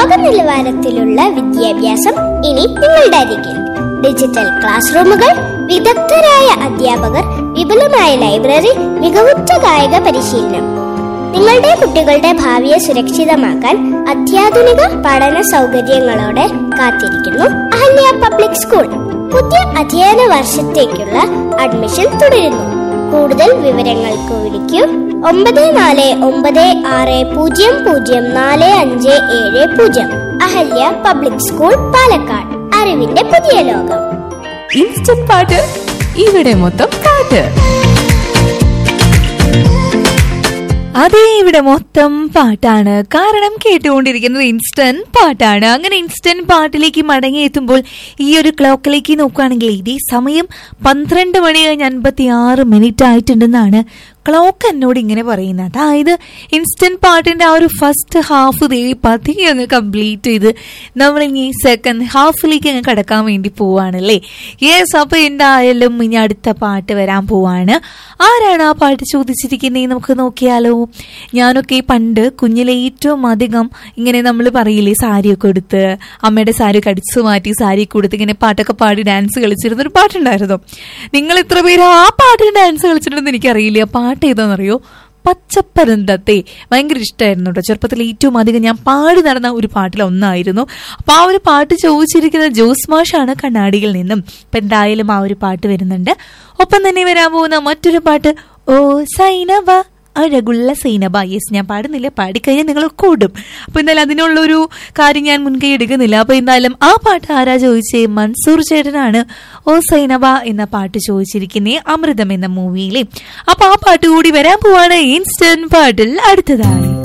ലോക നിലവാരത്തിലുള്ള വിദ്യാഭ്യാസം ഇനി നിങ്ങളുടെ അരികിൽ ഡിജിറ്റൽ ക്ലാസ് റൂമുകൾ വിദഗ്ധരായ അധ്യാപകർ വിപുലമായ ലൈബ്രറി മികവുറ്റ കായിക പരിശീലനം നിങ്ങളുടെ കുട്ടികളുടെ ഭാവിയെ സുരക്ഷിതമാക്കാൻ അത്യാധുനിക പഠന സൗകര്യങ്ങളോടെ കാത്തിരിക്കുന്നു അഹല്യ പബ്ലിക് സ്കൂൾ പുതിയ അധ്യയന വർഷത്തേക്കുള്ള അഡ്മിഷൻ തുടരുന്നു കൂടുതൽ വിവരങ്ങൾക്ക് വിളിക്കൂ ഒമ്പത് നാല് ഒമ്പത് ആറ് പൂജ്യം പൂജ്യം നാല് അഞ്ച് ഏഴ് പൂജ്യം അഹല്യ പബ്ലിക് സ്കൂൾ പാലക്കാട് അറിവിന്റെ പുതിയ ലോകം ഇൻസ്റ്റന്റ് പാട്ട് ഇവിടെ മൊത്തം പാട്ട് അതെ ഇവിടെ മൊത്തം പാട്ടാണ് കാരണം കേട്ടുകൊണ്ടിരിക്കുന്നത് ഇൻസ്റ്റന്റ് പാട്ടാണ് അങ്ങനെ ഇൻസ്റ്റന്റ് പാട്ടിലേക്ക് മടങ്ങി എത്തുമ്പോൾ ഈ ഒരു ക്ലോക്കിലേക്ക് നോക്കുകയാണെങ്കിൽ ഇതേ സമയം പന്ത്രണ്ട് മണി കഴിഞ്ഞ് അൻപത്തി ആറ് മിനിറ്റ് ആയിട്ടുണ്ടെന്നാണ് ക്ലോക്ക് എന്നോട് ഇങ്ങനെ പറയുന്നത് അതായത് ഇൻസ്റ്റന്റ് പാട്ടിന്റെ ആ ഒരു ഫസ്റ്റ് ഹാഫ് ദേ പതിയെ അങ്ങ് കംപ്ലീറ്റ് ചെയ്ത് നമ്മൾ ഇനി സെക്കൻഡ് ഹാഫിലേക്ക് അങ്ങ് കടക്കാൻ വേണ്ടി പോവാണല്ലേ യെസ് അപ്പൊ എന്തായാലും ഇനി അടുത്ത പാട്ട് വരാൻ പോവാണ് ആരാണ് ആ പാട്ട് ചോദിച്ചിരിക്കുന്നത് നമുക്ക് നോക്കിയാലോ ഞാനൊക്കെ പണ്ട് കുഞ്ഞിലെ ഏറ്റവും അധികം ഇങ്ങനെ നമ്മൾ പറയില്ലേ സാരിയൊക്കെ എടുത്ത് അമ്മയുടെ സാരി കടിച്ചു മാറ്റി സാരി കൊടുത്ത് ഇങ്ങനെ പാട്ടൊക്കെ പാടി ഡാൻസ് കളിച്ചിരുന്ന ഒരു പാട്ടുണ്ടായിരുന്നു നിങ്ങൾ ഇത്ര പേര് ആ പാട്ടിന് ഡാൻസ് കളിച്ചിട്ടുണ്ടെന്ന് എനിക്കറിയില്ല ആ പാട്ട് ഏതാണെന്നറിയോ പച്ചപ്പരന്തത്തെ ഭയങ്കര ഇഷ്ടമായിരുന്നു കേട്ടോ ചെറുപ്പത്തിൽ ഏറ്റവും അധികം ഞാൻ പാടി നടന്ന ഒരു പാട്ടിൽ ഒന്നായിരുന്നു അപ്പൊ ആ ഒരു പാട്ട് ചോദിച്ചിരിക്കുന്നത് ജോസ് മാഷാണ് കണ്ണാടിയിൽ നിന്നും അപ്പൊ എന്തായാലും ആ ഒരു പാട്ട് വരുന്നുണ്ട് ഒപ്പം തന്നെ വരാൻ പോകുന്ന മറ്റൊരു പാട്ട് ഓ സൈനബ അഴകുള്ള സൈനബ യെസ് ഞാൻ പാടുന്നില്ല പാടിക്കഴിഞ്ഞാൽ നിങ്ങൾ കൂടും അപ്പൊ എന്തായാലും അതിനുള്ളൊരു കാര്യം ഞാൻ മുൻകൈ എടുക്കുന്നില്ല അപ്പൊ എന്തായാലും ആ പാട്ട് ആരാ ചോദിച്ചേ മൻസൂർ ചേട്ടനാണ് ഓ സൈനബ എന്ന പാട്ട് ചോദിച്ചിരിക്കുന്നേ അമൃതം എന്ന മൂവിയിലെ അപ്പൊ ആ പാട്ട് കൂടി വരാൻ പോവാണ് ഇൻസ്റ്റന്റ് പാട്ടിൽ അടുത്തതായി